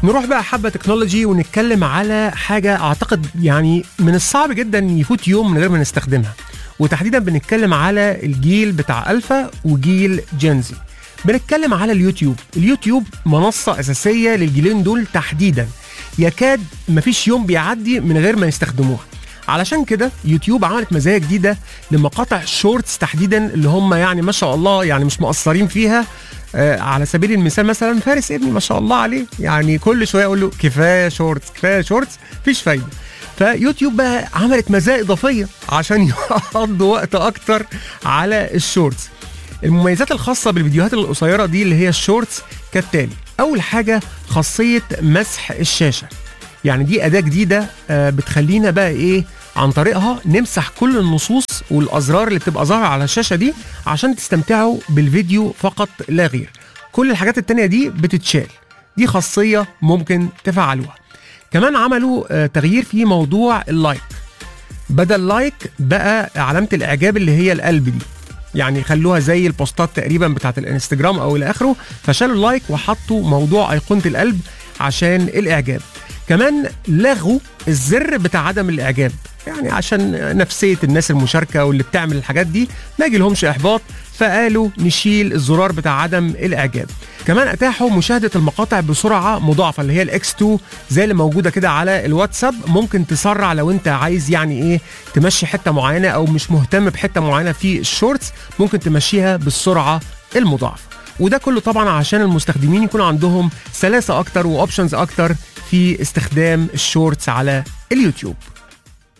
نروح بقى حبة تكنولوجي ونتكلم على حاجة أعتقد يعني من الصعب جدا يفوت يوم من غير ما نستخدمها وتحديدا بنتكلم على الجيل بتاع ألفا وجيل جينزي بنتكلم على اليوتيوب اليوتيوب منصة أساسية للجيلين دول تحديدا يكاد مفيش يوم بيعدي من غير ما يستخدموها علشان كده يوتيوب عملت مزايا جديده لمقاطع شورتس تحديدا اللي هم يعني ما شاء الله يعني مش مقصرين فيها آه على سبيل المثال مثلا فارس ابني ما شاء الله عليه يعني كل شويه اقول له كفايه شورتس كفايه شورتس مفيش فايده فيوتيوب بقى عملت مزايا اضافيه عشان يقضوا وقت اكتر على الشورتس المميزات الخاصه بالفيديوهات القصيره دي اللي هي الشورتس كالتالي اول حاجه خاصيه مسح الشاشه يعني دي اداه جديده آه، بتخلينا بقى ايه عن طريقها نمسح كل النصوص والازرار اللي بتبقى ظاهره على الشاشه دي عشان تستمتعوا بالفيديو فقط لا غير كل الحاجات التانية دي بتتشال دي خاصيه ممكن تفعلوها كمان عملوا آه، تغيير في موضوع اللايك بدل لايك بقى علامه الاعجاب اللي هي القلب دي يعني خلوها زي البوستات تقريبا بتاعت الانستجرام او الى اخره فشالوا اللايك وحطوا موضوع ايقونه القلب عشان الاعجاب كمان لغوا الزر بتاع عدم الاعجاب يعني عشان نفسيه الناس المشاركه واللي بتعمل الحاجات دي ما يجي لهمش احباط فقالوا نشيل الزرار بتاع عدم الاعجاب كمان اتاحوا مشاهده المقاطع بسرعه مضاعفه اللي هي الاكس 2 زي اللي موجوده كده على الواتساب ممكن تسرع لو انت عايز يعني ايه تمشي حته معينه او مش مهتم بحته معينه في الشورتس ممكن تمشيها بالسرعه المضاعفه وده كله طبعا عشان المستخدمين يكون عندهم سلاسه اكتر واوبشنز اكتر في استخدام الشورتس على اليوتيوب